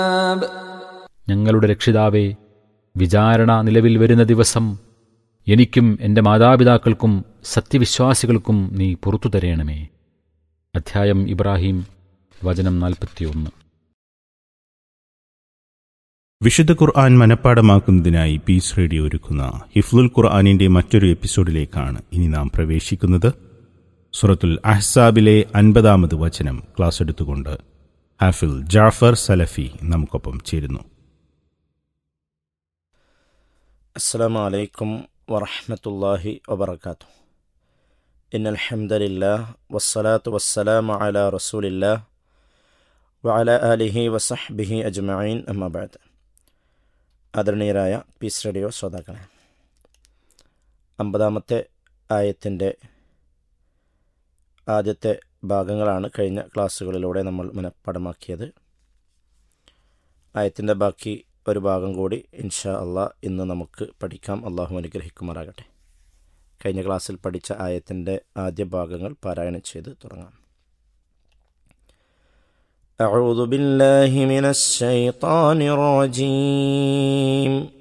ഞങ്ങളുടെ രക്ഷിതാവേ വിചാരണ നിലവിൽ വരുന്ന ദിവസം എനിക്കും എൻ്റെ മാതാപിതാക്കൾക്കും സത്യവിശ്വാസികൾക്കും നീ പുറത്തു തരയണമേ അധ്യായം ഇബ്രാഹിം വചനം നാൽപ്പത്തിയൊന്ന് വിശുദ്ധ ഖുർആൻ മനഃപ്പാടമാക്കുന്നതിനായി പീസ് റേഡിയോ ഒരുക്കുന്ന ഹിഫ്ലുൽ ഖുർആാനിന്റെ മറ്റൊരു എപ്പിസോഡിലേക്കാണ് ഇനി നാം പ്രവേശിക്കുന്നത് സുറത്തുൽ അഹ്സാബിലെ അൻപതാമത് വചനം ക്ലാസ് എടുത്തുകൊണ്ട് ഹാഫിൽ ജാഫർ സലഫി നമുക്കൊപ്പം ചേരുന്നു السلام عليكم ورحمة الله وبركاته إن الحمد لله والصلاة والسلام على رسول الله وعلى آله وصحبه أجمعين أما بعد ആദരണീയരായ പീസ് റേഡിയോ ശ്രോതാക്കളെ അമ്പതാമത്തെ ആയത്തിൻ്റെ ആദ്യത്തെ ഭാഗങ്ങളാണ് കഴിഞ്ഞ ക്ലാസ്സുകളിലൂടെ നമ്മൾ മനഃപ്പാടമാക്കിയത് ആയത്തിൻ്റെ ബാക്കി ഒരു ഭാഗം കൂടി ഇൻഷാ അള്ളാ ഇന്ന് നമുക്ക് പഠിക്കാം അള്ളാഹു അനുഗ്രഹിക്കുമാറാകട്ടെ കഴിഞ്ഞ ക്ലാസ്സിൽ പഠിച്ച ആയത്തിൻ്റെ ആദ്യ ഭാഗങ്ങൾ പാരായണം ചെയ്ത് തുടങ്ങാം أعوذ بالله من الشيطان الرجيم